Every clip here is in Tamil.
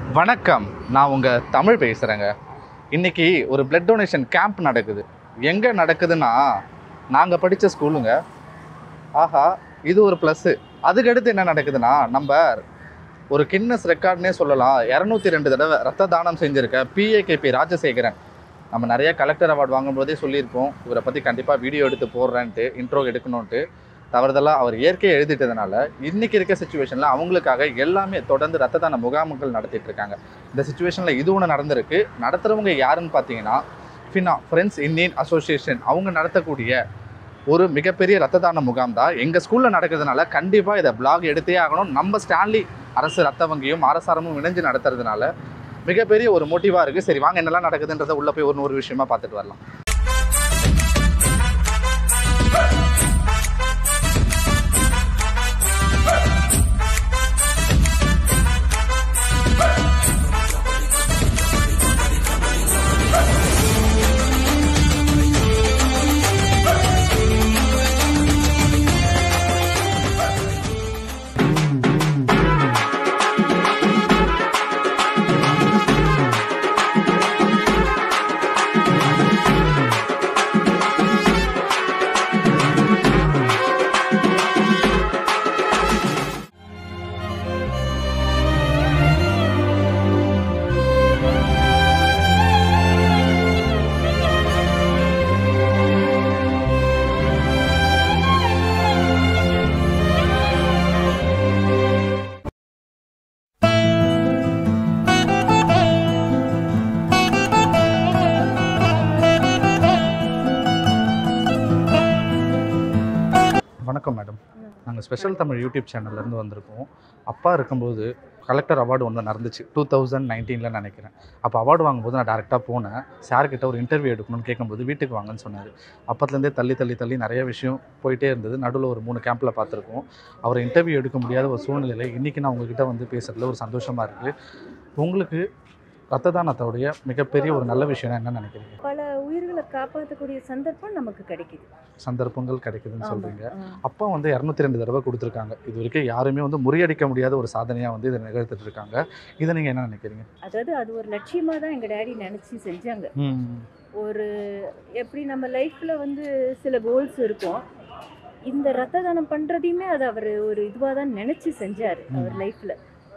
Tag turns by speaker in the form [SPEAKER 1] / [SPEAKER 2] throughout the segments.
[SPEAKER 1] வணக்கம் நான் உங்கள் தமிழ் பேசுகிறேங்க இன்னைக்கு ஒரு பிளட் டொனேஷன் கேம்ப் நடக்குது எங்கே நடக்குதுன்னா நாங்கள் படித்த ஸ்கூலுங்க ஆஹா இது ஒரு ப்ளஸ்ஸு அதுக்கடுத்து என்ன நடக்குதுன்னா நம்ம ஒரு கின்னஸ் ரெக்கார்ட்னே சொல்லலாம் இரநூத்தி ரெண்டு தடவை ரத்த தானம் செஞ்சுருக்க பிஏகேபி ராஜசேகரன் நம்ம நிறைய கலெக்டர் அவார்டு வாங்கும்போதே சொல்லியிருக்கோம் இவரை பற்றி கண்டிப்பாக வீடியோ எடுத்து போடுறேன்ட்டு இன்ட்ரோ எடுக்கணுன்ட்டு தவறுதலாக அவர் இயற்கையை எழுதிட்டதுனால இன்னைக்கு இருக்க சுச்சுவேஷனில் அவங்களுக்காக எல்லாமே தொடர்ந்து ரத்த தான முகாம்கள் நடத்திட்டு இருக்காங்க இந்த சுச்சுவேஷனில் இது ஒன்று நடந்திருக்கு நடத்துகிறவங்க யாருன்னு பார்த்தீங்கன்னா ஃபினா ஃப்ரெண்ட்ஸ் இந்தியன் அசோசியேஷன் அவங்க நடத்தக்கூடிய ஒரு மிகப்பெரிய ரத்த தான முகாம் தான் எங்கள் ஸ்கூலில் நடக்கிறதுனால கண்டிப்பாக இதை பிளாக் எடுத்தே ஆகணும் நம்ம ஸ்டான்லி அரசு ரத்த வங்கியும் அரசாரமும் இணைஞ்சு நடத்துறதுனால மிகப்பெரிய ஒரு மோட்டிவாக இருக்குது சரி வாங்க என்னெல்லாம் நடக்குதுன்றதை உள்ளே போய் ஒரு ஒரு விஷயமா பார்த்துட்டு வரலாம் வணக்கம் மேடம் நாங்கள் ஸ்பெஷல் தமிழ் யூடியூப் சேனல்லேருந்து வந்திருக்கோம் அப்பா இருக்கும்போது கலெக்டர் அவார்டு ஒன்று நடந்துச்சு டூ தௌசண்ட் நைன்டீனில் நினைக்கிறேன் அப்போ அவார்டு வாங்கும்போது நான் டேரெக்டாக போனேன் சார்கிட்ட ஒரு இன்டர்வியூ எடுக்கணும்னு கேட்கும்போது வீட்டுக்கு வாங்கன்னு சொன்னார் அப்பத்துலேருந்தே தள்ளி தள்ளி தள்ளி நிறைய விஷயம் போயிட்டே இருந்தது நடுவில் ஒரு மூணு கேம்பில் பார்த்துருக்கோம் அவர் இன்டர்வியூ எடுக்க முடியாத ஒரு சூழ்நிலையில் இன்றைக்கி நான் உங்ககிட்ட வந்து பேசுகிறதுல ஒரு சந்தோஷமாக இருக்குது உங்களுக்கு ரத்த தானத்தோடைய மிகப்பெரிய ஒரு நல்ல விஷயம் என்ன நினைக்கிறீங்க
[SPEAKER 2] பல உயிர்களை காப்பாற்றக்கூடிய சந்தர்ப்பம் நமக்கு கிடைக்குது
[SPEAKER 1] சந்தர்ப்பங்கள் கிடைக்குதுன்னு
[SPEAKER 2] ஆமா.
[SPEAKER 1] சொல்கிறீங்க
[SPEAKER 2] ஆ.
[SPEAKER 1] அப்பா வந்து இரநூத்தி ரெண்டு தடவை கொடுத்துருக்காங்க இது வரைக்கும் யாருமே வந்து முறியடிக்க முடியாத ஒரு சாதனையாக வந்து இதை நிகழ்த்திட்டு இருக்காங்க இதை நீங்கள் என்ன நினைக்கிறீங்க
[SPEAKER 2] அதாவது அது ஒரு லட்சியமா தான் எங்க டேடி நினைச்சு செஞ்சாங்க ஒரு எப்படி நம்ம லைஃப்ல வந்து சில கோல்ஸ் இருக்கும் இந்த ரத்த தானம் பண்றதையுமே அது அவர் ஒரு இதுவாக தான் நினைச்சு செஞ்சாரு அவர் லைஃப்ல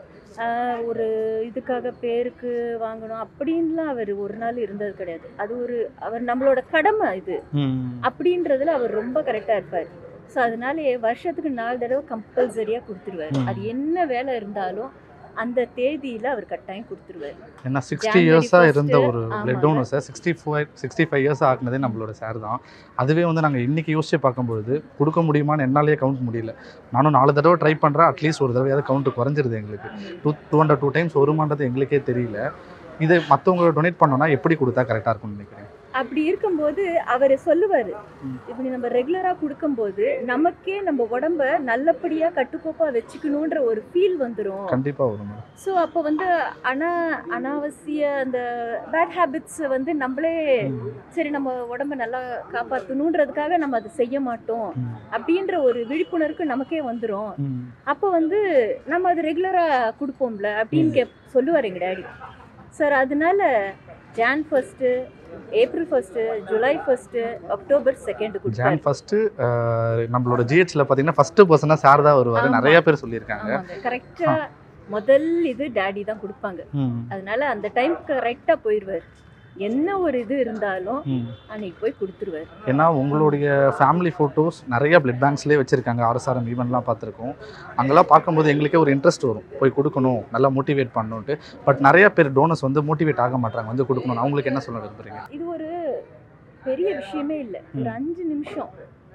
[SPEAKER 2] ஒரு இதுக்காக பேருக்கு வாங்கணும் அப்படின்லாம் அவர் ஒரு நாள் இருந்தது கிடையாது அது ஒரு அவர் நம்மளோட கடமை இது அப்படின்றதுல அவர் ரொம்ப கரெக்டாக இருப்பார் ஸோ அதனால வருஷத்துக்கு நாலு தடவை கம்பல்சரியாக கொடுத்துருவாரு
[SPEAKER 1] ம்.
[SPEAKER 2] அது என்ன வேலை இருந்தாலும் அந்த தேதியில் அவர் கட்டாயம் கொடுத்துருவாரு
[SPEAKER 1] ஏன்னா சிக்ஸ்டி
[SPEAKER 2] January
[SPEAKER 1] இயர்ஸாக
[SPEAKER 2] first,
[SPEAKER 1] இருந்த ஒரு
[SPEAKER 2] ஆமாங்க.
[SPEAKER 1] பிளட் டோனர்ஸை sixty five sixty five years ஆக்குனதே நம்மளோட சார் தான் அதுவே வந்து நாங்கள் இன்றைக்கி யோசிச்சு பார்க்கும்பொழுது கொடுக்க முடியுமான்னு என்னாலேயே கவுண்ட் முடியல நானும் நாலு தடவை ட்ரை பண்ணுறேன் அட்லீஸ்ட் ஒரு தடவையாவது கவுண்ட் குறைஞ்சிருது எங்களுக்கு two two hundred two times வருமானது எங்களுக்கே தெரியல இதை மற்றவங்க டொனேட் பண்ணோன்னா எப்படி கொடுத்தா கரெக்டாக இருக்கும்னு நினைக்கிறேன்
[SPEAKER 2] அப்படி இருக்கும்போது அவர் சொல்லுவார்
[SPEAKER 1] ம்.
[SPEAKER 2] இப்படி நம்ம ரெகுலராக கொடுக்கும்போது நமக்கே நம்ம உடம்ப நல்லபடியாக கட்டுக்கோப்பாக வச்சுக்கணுன்ற ஒரு ஃபீல் வந்துடும்
[SPEAKER 1] கண்டிப்பாக வரும் மேடம்
[SPEAKER 2] ஸோ அப்போ வந்து அனா அனாவசிய அந்த பேட் ஹேபிட்ஸ் வந்து நம்மளே சரி நம்ம உடம்ப நல்லா காப்பாற்றணுன்றதுக்காக நம்ம அதை செய்ய மாட்டோம் அப்படின்ற ஒரு விழிப்புணர்வு நமக்கே வந்துடும் அப்போ வந்து நம்ம அது ரெகுலராக கொடுப்போம்ல அப்படின்னு கே சொல்லுவார் எங்கள் டேடி சார் அதனால Jan first April first July first October second
[SPEAKER 1] Jan
[SPEAKER 2] கொடுப்பாரு
[SPEAKER 1] ஃபர்ஸ்ட் நம்மளோட ஜிஹெச்ல பார்த்தீங்கன்னா ஃபர்ஸ்ட் பர்சனாக சார் தான் வருவார்
[SPEAKER 2] ஆமா.
[SPEAKER 1] நிறைய பேர் சொல்லியிருக்காங்க
[SPEAKER 2] ஆமாங்க கரெக்டாக முதல் இது டேடி தான் கொடுப்பாங்க
[SPEAKER 1] ம்,
[SPEAKER 2] அதனால அந்த டைம் கரெக்டாக போயிடுவார் என்ன ஒரு இது இருந்தாலும்
[SPEAKER 1] ம்.
[SPEAKER 2] அன்னைக்கு போய் கொடுத்துருவார்
[SPEAKER 1] ஏன்னா உங்களுடைய ஃபேமிலி ஃபோட்டோஸ் நிறைய பிளட் பேங்க்ஸ்லேயே வச்சுருக்காங்க ஆர்எஸ்ஆர்எம் ஈவெண்ட்லாம் பார்த்துருக்கோம் அங்கெல்லாம் பார்க்கும்போது எங்களுக்கே ஒரு இன்ட்ரெஸ்ட் வரும் போய் கொடுக்கணும் நல்லா மோட்டிவேட் பண்ணணுன்ட்டு பட் நிறைய பேர் டோனர்ஸ் வந்து மோட்டிவேட் ஆக மாட்டாங்க வந்து கொடுக்கணும் அவங்களுக்கு என்ன சொல்ல விரும்புறீங்க
[SPEAKER 2] இது ஒரு பெரிய விஷயமே இல்லை ஒரு
[SPEAKER 1] ம்.
[SPEAKER 2] அஞ்சு நிமிஷம்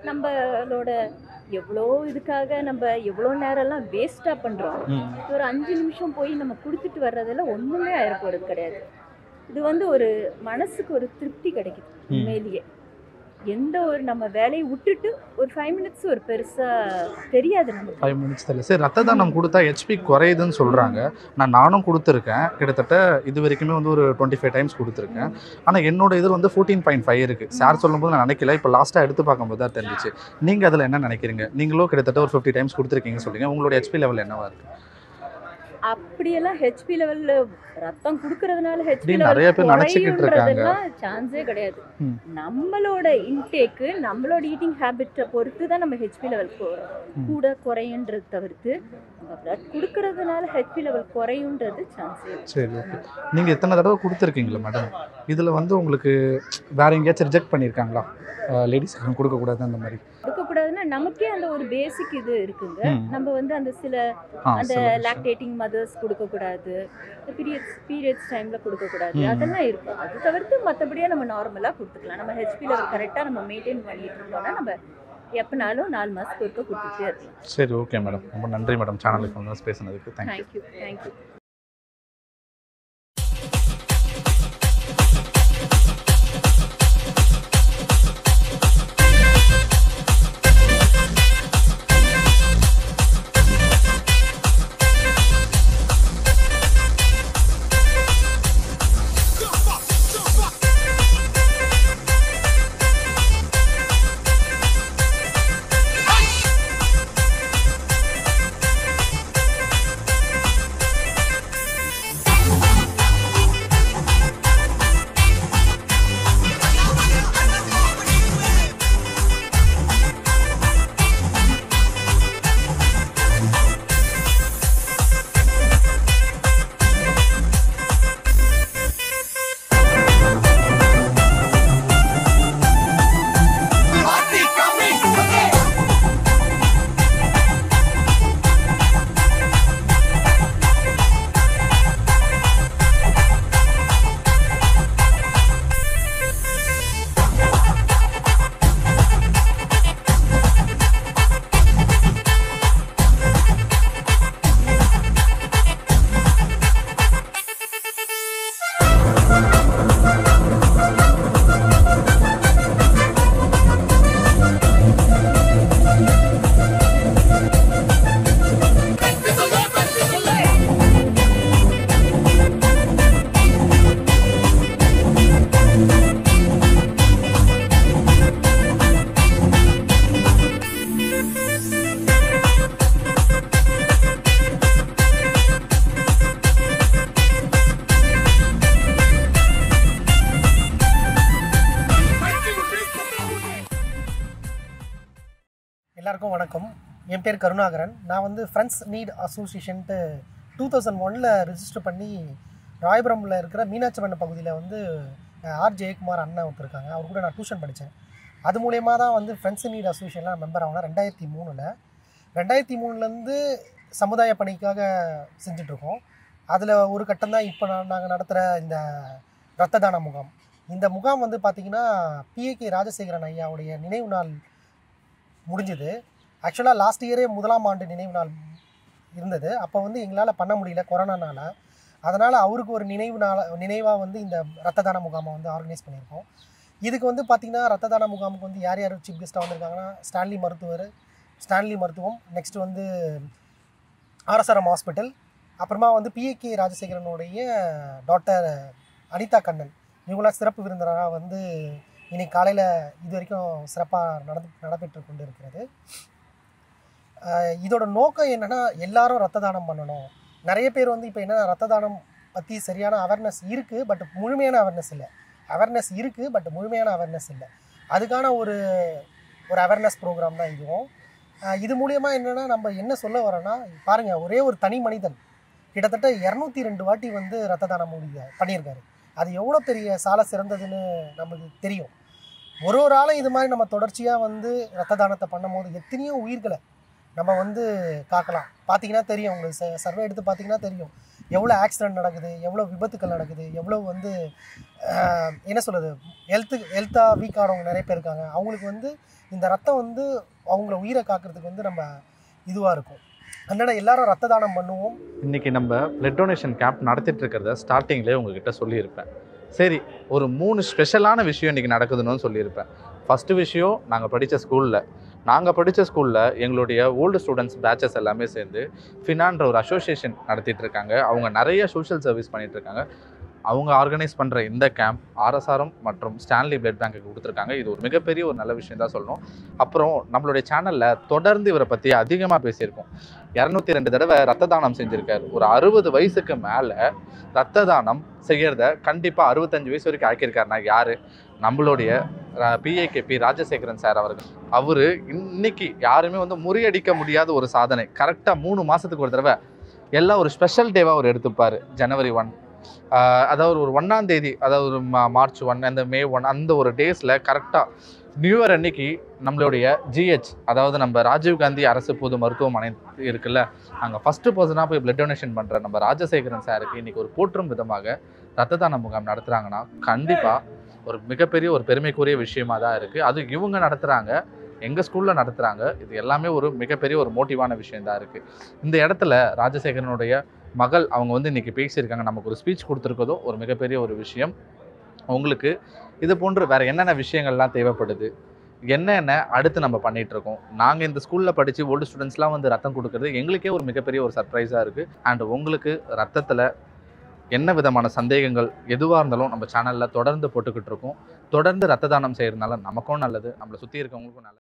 [SPEAKER 2] நம்மளோட எவ்வளோ இதுக்காக நம்ம எவ்வளோ நேரம்லாம் வேஸ்ட்டாக பண்ணுறோம் ஒரு அஞ்சு நிமிஷம் போய் நம்ம கொடுத்துட்டு வர்றதுல ஒன்றுமே ஆயிட போகிறது கிடையாது இது வந்து ஒரு மனசுக்கு ஒரு திருப்தி கிடைக்குது
[SPEAKER 1] ம்.
[SPEAKER 2] உண்மையிலேயே எந்த ஒரு நம்ம வேலையை விட்டுட்டு ஒரு ஃபைவ் மினிட்ஸ் ஒரு பெருசாக தெரியாது நமக்கு
[SPEAKER 1] ஃபைவ் மினிட்ஸ் தெரியல சரி ரத்த தானம் கொடுத்தா ஹெச்பி குறையுதுன்னு சொல்கிறாங்க நான் நானும் கொடுத்துருக்கேன் கிட்டத்தட்ட இது வரைக்குமே வந்து ஒரு டுவெண்ட்டி ஃபைவ் டைம்ஸ் கொடுத்துருக்கேன் ஆனால் என்னோட இது வந்து ஃபோர்டீன் பாயிண்ட் ஃபைவ் இருக்குது சார் சொல்லும்போது நான் நினைக்கல இப்போ லாஸ்ட்டாக எடுத்து பார்க்கும்போது தான் தெரிஞ்சிச்சு நீங்கள் அதில் என்ன நினைக்கிறீங்க நீங்களும் கிட்டத்தட்ட ஒரு ஃபிஃப்டி டைம்ஸ் கொடுத்துருக்கீங்க சொல்றீங்க உங்களோட ஹெச்பி லெவல் என்னவா இருக்குது
[SPEAKER 2] அப்படியெல்லாம் ஹெச்பி லெவல்ல ரத்தம் குடுக்கறதுனால ஹெச்பி
[SPEAKER 1] இப்படி நிறைய பேர் நினைச்சுக்கிட்டு இருக்காங்க.
[SPEAKER 2] சான்ஸே கிடையாது
[SPEAKER 1] ம்.
[SPEAKER 2] நம்மளோட இன்டேக்கு நம்மளோட ஈட்டிங் ஹேபிட்டை பொறுத்து தான் நம்ம ஹெச்பி லெவல்
[SPEAKER 1] ம்.
[SPEAKER 2] கூட குறையுன்றது தவிர்த்து நம்ம பிளட் கொடுக்கறதுனால ஹெச்பி லெவல் குறையுன்றது சான்ஸே
[SPEAKER 1] சரி ஓகே நீங்கள் இத்தனை தடவை கொடுத்துருக்கீங்களா மேடம் இதில் வந்து உங்களுக்கு வேற எங்கேயாச்சும் ரிஜெக்ட் பண்ணியிருக்காங்களா லேடிஸ்க்கு கொடுக்கக்கூடாது அந்த மாதிரி
[SPEAKER 2] கொடுக்கக்கூடாதுன்னா நமக்கே அந்த ஒரு பேசிக் இது இருக்குங்க
[SPEAKER 1] ம்.
[SPEAKER 2] நம்ம வந்து அந்த சில
[SPEAKER 1] ஆ
[SPEAKER 2] அந்த
[SPEAKER 1] சொல்லுங்க சார்.
[SPEAKER 2] லாக்டேட்டிங் மதர்ஸ் கொடுக்கக்கூடாது பீரியட்ஸ் பீரியட்ஸ் டைமில் கொடுக்கக்கூடாது
[SPEAKER 1] ம்.
[SPEAKER 2] அதெல்லாம் இருக்கும் அது தவிர்த்து மற்றபடியாக நம்ம நார்மலாக கொடுத்துக்கலாம் நம்ம ஹெச்பி லெவல் கரெக்டாக நம்ம மெயின்டைன் பண்ணிட்டு இருக்கோம்னா நம்ம எப்போனாலும் நாலு மாதத்துக்கு ஒருக்க கொடுத்துட்டே இருக்கலாம்
[SPEAKER 1] சரி ஓகே மேடம் ரொம்ப நன்றி மேடம் சேனலுக்கு வந்து பேசுனதுக்கு தேங்க்யூ
[SPEAKER 2] தேங்க்யூ தேங்க்யூ
[SPEAKER 3] எல்லாருக்கும் வணக்கம் என் பேர் கருணாகரன் நான் வந்து ஃப்ரெண்ட்ஸ் நீட் அசோசியேஷன்ட்டு டூ தௌசண்ட் ஒனில் ரிஜிஸ்டர் பண்ணி ராயபுரமில் இருக்கிற மீனாட்சிமண்ட பகுதியில் வந்து ஆர் ஜெயக்குமார் அண்ணா ஒருத்தர் இருக்காங்க அவர் கூட நான் டியூஷன் படித்தேன் அது மூலயமா தான் வந்து ஃப்ரெண்ட்ஸ் நீட் அசோசியேஷனில் மெம்பர் ஆகினா ரெண்டாயிரத்தி மூணில் ரெண்டாயிரத்தி மூணுலேருந்து சமுதாய பணிக்காக செஞ்சிட்ருக்கோம் அதில் ஒரு கட்டம் தான் இப்போ நாங்கள் நடத்துகிற இந்த இரத்த தான முகாம் இந்த முகாம் வந்து பார்த்திங்கன்னா பிஏகே ராஜசேகரன் ஐயாவுடைய நினைவு நாள் முடிஞ்சது ஆக்சுவலாக லாஸ்ட் இயரே முதலாம் ஆண்டு நினைவு நாள் இருந்தது அப்போ வந்து எங்களால் பண்ண முடியல கொரோனானால அதனால் அவருக்கு ஒரு நினைவு நாள் நினைவாக வந்து இந்த ரத்த தான முகாமை வந்து ஆர்கனைஸ் பண்ணியிருக்கோம் இதுக்கு வந்து பார்த்திங்கன்னா ரத்த தான முகாமுக்கு வந்து யார் யார் சீஃப் கெஸ்ட்டாக வந்திருக்காங்கன்னா ஸ்டான்லி மருத்துவர் ஸ்டான்லி மருத்துவம் நெக்ஸ்ட் வந்து ஆர்எஸ்ஆர்எம் ஹாஸ்பிட்டல் அப்புறமா வந்து பிஏகே ராஜசேகரனுடைய டாக்டர் அனிதா கண்ணன் இவங்களாம் சிறப்பு விருந்தினராக வந்து இன்னைக்கு காலையில் இது வரைக்கும் சிறப்பாக நடந்து நடைபெற்று கொண்டு இருக்கிறது ஆஹ் இதோட நோக்கம் என்னென்னா எல்லாரும் ரத்த தானம் பண்ணணும் நிறைய பேர் வந்து இப்போ என்ன ரத்த தானம் பற்றி சரியான அவேர்னஸ் இருக்குது பட் முழுமையான அவேர்னஸ் இல்லை அவேர்னஸ் இருக்குது பட் முழுமையான அவேர்னஸ் இல்லை அதுக்கான ஒரு ஒரு அவேர்னஸ் ப்ரோக்ராம் தான் இதுவும் ஆஹ் இது மூலியமாக என்னென்னா நம்ம என்ன சொல்ல வரோன்னா பாருங்கள் ஒரே ஒரு தனி மனிதன் கிட்டத்தட்ட இரநூத்தி ரெண்டு வாட்டி வந்து ரத்த தானம் முடிய பண்ணியிருக்காரு அது எவ்வளோ பெரிய சால சிறந்ததுன்னு நமக்கு தெரியும் ஒரு ஒரு ஆளும் இது மாதிரி நம்ம தொடர்ச்சியாக வந்து ரத்த தானத்தை பண்ணும்போது எத்தனையோ உயிர்களை நம்ம வந்து காக்கலாம் பார்த்தீங்கன்னா தெரியும் உங்களுக்கு சர்வே எடுத்து பார்த்தீங்கன்னா தெரியும் எவ்வளோ ஆக்சிடென்ட் நடக்குது எவ்வளோ விபத்துக்கள் நடக்குது எவ்வளோ வந்து ஆஹ், என்ன சொல்கிறது ஹெல்த்து ஹெல்த்தாக வீக் ஆனவங்க நிறைய பேர் இருக்காங்க அவங்களுக்கு வந்து இந்த ரத்தம் வந்து அவங்கள உயிரை காக்கிறதுக்கு வந்து நம்ம இதுவாக இருக்கும் அதனால் எல்லாரும் ரத்த தானம் பண்ணுவோம்
[SPEAKER 1] இன்னைக்கு நம்ம பிளட் டொனேஷன் கேம்ப் நடத்திட்டு இருக்கிறத ஸ்டார்டிங்லேயே உங்ககிட்ட சொல்லியிருப்பேன் சரி ஒரு மூணு ஸ்பெஷலான விஷயம் இன்னைக்கு நடக்குதுன்னு சொல்லியிருப்பேன் ஃபஸ்ட்டு விஷயம் நாங்கள் படித்த ஸ்கூலில் நாங்கள் படித்த ஸ்கூலில் எங்களுடைய ஓல்டு ஸ்டூடெண்ட்ஸ் பேச்சஸ் எல்லாமே சேர்ந்து ஃபினான்ற ஒரு அசோசியேஷன் நடத்திட்டு இருக்காங்க அவங்க நிறைய சோஷியல் சர்வீஸ் பண்ணிட்டு இருக்காங்க அவங்க ஆர்கனைஸ் பண்ணுற இந்த கேம்ப் ஆர்எஸ்ஆர்எம் மற்றும் ஸ்டான்லி பிளட் பேங்க்கு கொடுத்துருக்காங்க இது ஒரு மிகப்பெரிய ஒரு நல்ல விஷயம் தான் சொல்லணும் அப்புறம் நம்மளுடைய சேனலில் தொடர்ந்து இவரை பற்றி அதிகமாக பேசியிருக்கோம் இரநூத்தி ரெண்டு தடவை ரத்த தானம் செஞ்சுருக்காரு ஒரு அறுபது வயசுக்கு மேலே ரத்த தானம் செய்யறத கண்டிப்பாக அறுபத்தஞ்சு வயசு வரைக்கும் ஆக்கியிருக்காருனா யார் நம்மளுடைய பிஏகேபி ராஜசேகரன் சார் அவர்கள் அவர் இன்னைக்கு யாருமே வந்து முறியடிக்க முடியாத ஒரு சாதனை கரெக்டாக மூணு மாதத்துக்கு ஒரு தடவை எல்லாம் ஒரு ஸ்பெஷல் டேவாக அவர் எடுத்துப்பார் ஜனவரி ஒன் அதாவது ஒரு ஒன்றாம் தேதி அதாவது ஒரு மா- மார்ச் ஒன் அந்த மே ஒன் அந்த ஒரு டேஸில் கரெக்டாக நியூ இயர் அன்னைக்கு நம்மளுடைய ஜிஹெச் அதாவது நம்ம ராஜீவ்காந்தி அரசு பொது மருத்துவமனை இருக்குல்ல அங்கே ஃபஸ்ட்டு பர்சனாக போய் பிளட் டொனேஷன் பண்ணுற நம்ம ராஜசேகரன் சாருக்கு இன்னைக்கு ஒரு போற்றும் விதமாக ரத்த தான முகாம் நடத்துகிறாங்கன்னா கண்டிப்பாக ஒரு மிகப்பெரிய ஒரு பெருமைக்குரிய விஷயமா தான் இருக்குது அது இவங்க நடத்துகிறாங்க எங்கள் ஸ்கூலில் நடத்துகிறாங்க இது எல்லாமே ஒரு மிகப்பெரிய ஒரு மோட்டிவான விஷயம் தான் இருக்குது இந்த இடத்துல ராஜசேகரனுடைய மகள் அவங்க வந்து இன்றைக்கி பேசியிருக்காங்க நமக்கு ஒரு ஸ்பீச் கொடுத்துருக்கதோ ஒரு மிகப்பெரிய ஒரு விஷயம் உங்களுக்கு இது போன்று வேறு என்னென்ன விஷயங்கள்லாம் தேவைப்படுது என்னென்ன அடுத்து நம்ம பண்ணிட்டு இருக்கோம் நாங்கள் இந்த ஸ்கூலில் படித்து ஓல்டு ஸ்டூடெண்ட்ஸ்லாம் வந்து ரத்தம் கொடுக்குறது எங்களுக்கே ஒரு மிகப்பெரிய ஒரு சர்ப்ரைஸாக இருக்குது அண்ட் உங்களுக்கு ரத்தத்தில் என்ன விதமான சந்தேகங்கள் எதுவாக இருந்தாலும் நம்ம சேனலில் தொடர்ந்து போட்டுக்கிட்டு இருக்கோம் தொடர்ந்து ரத்த தானம் செய்கிறதுனால நமக்கும் நல்லது நம்மளை சுற்றி இருக்கவங்களுக்கும் நல்லது